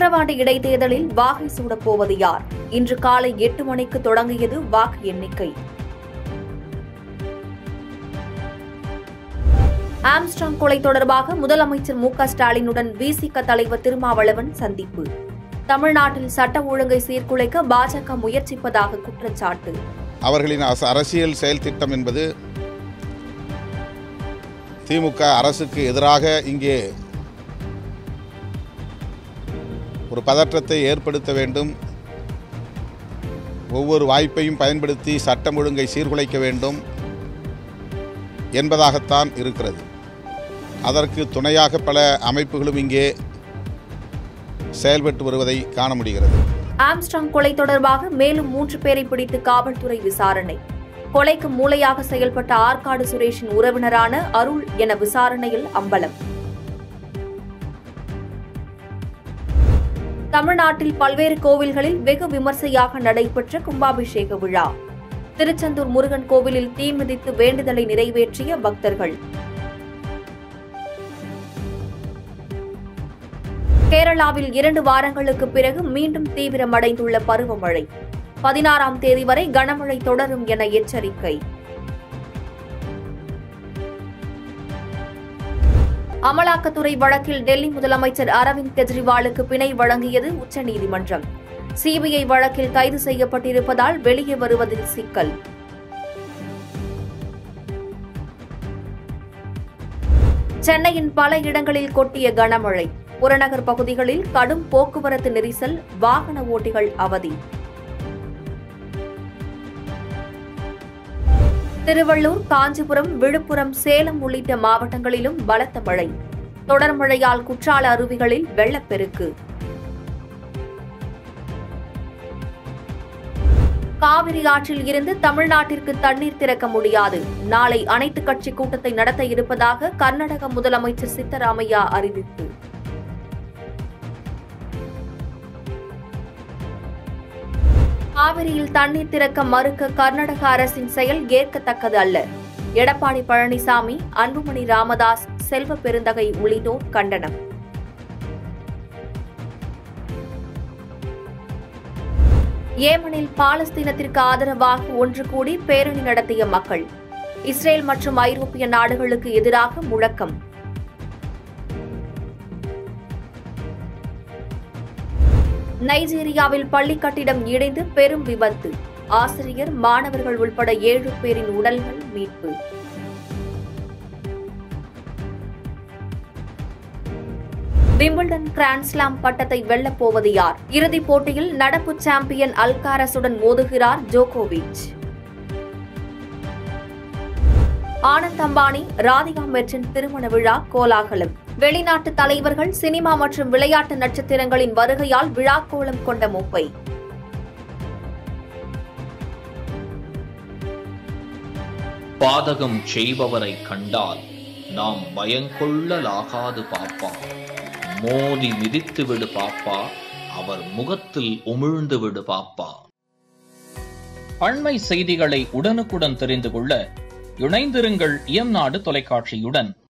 விக்கிரவாண்டி இடைத்தேர்தலில் வாகை சூடப் போவது யார் இன்று காலை எட்டு மணிக்கு தொடங்கியது வாக்கு எண்ணிக்கை ஆம்ஸ்ட்ராங் கொலை தொடர்பாக முதலமைச்சர் மு க ஸ்டாலினுடன் விசிக தலைவர் திருமாவளவன் சந்திப்பு தமிழ்நாட்டில் சட்ட ஒழுங்கை சீர்குலைக்க பாஜக முயற்சிப்பதாக குற்றச்சாட்டு அவர்களின் அச- அரசியல் செயல் திட்டம் என்பது திமுக அரசுக்கு எதிராக இங்கே ஒரு பதற்றத்தை ஏற்படுத்த வேண்டும் ஒவ்வொரு வாய்ப்பையும் பயன்படுத்தி சட்டம் ஒழுங்கை சீர்குலைக்க வேண்டும் என்பதாகத்தான் இருக்கிறது அதற்கு துணையாக பல அமைப்புகளும் இங்கே செயல்பட்டு வருவதை காண முடிகிறது ஆம்ஸ்ட்ராங் கொலை தொடர்பாக மேலும் மூன்று பேரை பிடித்து காவல்துறை விசாரணை கொலைக்கு மூளையாக செயல்பட்ட ஆற்காடு சுரேஷின் உறவினரான அருள் என விசாரணையில் அம்பலம் தமிழ்நாட்டில் பல்வேறு கோவில்களில் வெகு விமர்சையாக நடைபெற்ற கும்பாபிஷேக விழா திருச்செந்தூர் முருகன் கோவிலில் தீ மிதித்து வேண்டுதலை நிறைவேற்றிய பக்தர்கள் கேரளாவில் இரண்டு வாரங்களுக்கு பிறகு மீண்டும் தீவிரமடைந்துள்ள பருவமழை பதினாறாம் தேதி வரை கனமழை தொடரும் என எச்சரிக்கை அமலாக்கத்துறை வழக்கில் டெல்லி முதலமைச்சர் அரவிந்த் கெஜ்ரிவாலுக்கு பிணை வழங்கியது உச்சநீதிமன்றம் சிபிஐ வழக்கில் கைது செய்யப்பட்டிருப்பதால் வெளியே வருவதில் சிக்கல் சென்னையின் பல இடங்களில் கொட்டிய கனமழை புறநகர் பகுதிகளில் கடும் போக்குவரத்து நெரிசல் வாகன ஓட்டிகள் அவதி திருவள்ளூர் காஞ்சிபுரம் விழுப்புரம் சேலம் உள்ளிட்ட மாவட்டங்களிலும் பலத்த மழை தொடர் மழையால் குற்றால அருவிகளில் வெள்ளப்பெருக்கு காவிரி ஆற்றில் இருந்து தமிழ்நாட்டிற்கு தண்ணீர் திறக்க முடியாது நாளை அனைத்துக் கட்சி கூட்டத்தை நடத்த இருப்பதாக கர்நாடக முதலமைச்சர் சித்தராமையா அறிவிப்பு காவிரியில் தண்ணீர் திறக்க மறுக்க கர்நாடக அரசின் செயல் ஏற்கத்தக்கது அல்ல எடப்பாடி பழனிசாமி அன்புமணி ராமதாஸ் செல்வ பெருந்தகை உள்ளிட்டோர் கண்டனம் ஏமனில் பாலஸ்தீனத்திற்கு ஆதரவாக ஒன்று கூடி பேரணி நடத்திய மக்கள் இஸ்ரேல் மற்றும் ஐரோப்பிய நாடுகளுக்கு எதிராக முழக்கம் நைஜீரியாவில் பள்ளி கட்டிடம் இடிந்து பெரும் விபத்து ஆசிரியர் மாணவர்கள் உட்பட ஏழு பேரின் உடல்கள் மீட்பு விம்பிள்டன் கிராண்ட்ஸ்லாம் பட்டத்தை வெல்லப் போவது யார் இறுதிப் போட்டியில் நடப்பு சாம்பியன் அல்காரஸுடன் மோதுகிறார் ஜோகோவிச் ஆனந்த் அம்பானி ராதிகா மெர்ச்சன் திருமண விழா கோலாகலம் வெளிநாட்டு தலைவர்கள் சினிமா மற்றும் விளையாட்டு நட்சத்திரங்களின் வருகையால் விழாக்கோலம் கொண்ட மும்பை பாதகம் செய்பவரை கண்டால் நாம் பயங்கொள்ளலாகாது பாப்பா மோதி மிதித்து விடு பாப்பா அவர் முகத்தில் உமிழ்ந்து விடு பாப்பா அண்மை செய்திகளை உடனுக்குடன் தெரிந்து கொள்ள இணைந்திருங்கள் இயம்நாடு தொலைக்காட்சியுடன்